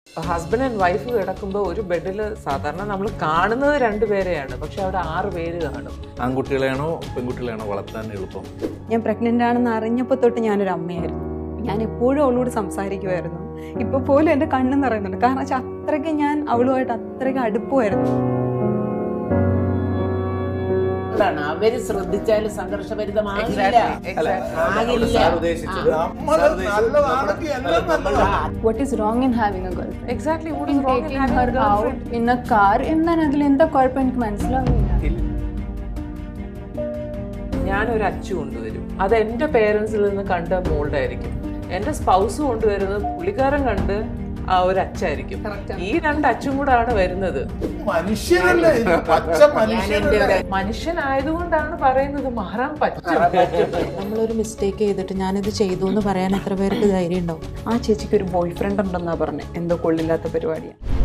husband and wife കിടക്കുമ്പോൾ ഒരു ബെഡിൽ സാധാരണ നമ്മൾ കാണുന്നത് രണ്ടുപേരെയാണ് പക്ഷെ അവിടെ ആറ് പേര് കാണും ആൺകുട്ടികളെയാണോ പെൺകുട്ടികളെയാണോ വളർത്താൻ എളുപ്പം ഞാൻ പ്രഗ്നൻ്റ് ആണെന്ന് അറിഞ്ഞപ്പോൾ തൊട്ട് ഞാനൊരു അമ്മയായിരുന്നു ഞാൻ എപ്പോഴും അവളോട് സംസാരിക്കുമായിരുന്നു ഇപ്പൊ പോലും എൻ്റെ കണ്ണ് നിറയുന്നുണ്ട് കാരണം വെച്ചാൽ അത്രയ്ക്ക് ഞാൻ അവളുമായിട്ട് അത്രയ്ക്ക് അടുപ്പമായിരുന്നു ാണ് അവര് ശ്രദ്ധിച്ചാൽ സംഘർഷഭരിതമാകില്ല ആകില്ല what is wrong in having a girlfriend exactly in taking her out in a car എന്താണ് അതിൽ എന്താ കുഴപ്പം എനിക്ക് മനസ്സിലാവുന്നില്ല ഞാനൊരു അച്ചു കൊണ്ടുവരും അത് എൻ്റെ പേരൻസിൽ നിന്ന് കണ്ട മോൾഡ് ആയിരിക്കും എൻ്റെ സ്പൗസ് കൊണ്ടുവരുന്നത് പുള്ളിക്കാരൻ കണ്ട് ആ ഒരു അച്ചായിരിക്കും ഈ രണ്ട് അച്ചും കൂടാണ് വരുന്നത് മനുഷ്യനല്ലേ ഇത് പച്ച മനുഷ്യനല്ലേ മനുഷ്യനായതുകൊണ്ടാണ് പറയുന്നത് മാറാൻ പറ്റും നമ്മളൊരു മിസ്റ്റേക്ക് ചെയ്തിട്ട് ഞാനിത് ചെയ്തു എന്ന് പറയാൻ എത്ര പേർക്ക് ധൈര്യം ഉണ്ടാവും ആ ചേച്ചിക്ക് ഒരു ബോയ് ഫ്രണ്ട് ഉണ്ടെന്നാ പറഞ്ഞത് എന്തോ കൊള്ളില്ലാത്ത പരിപാടിയാണ്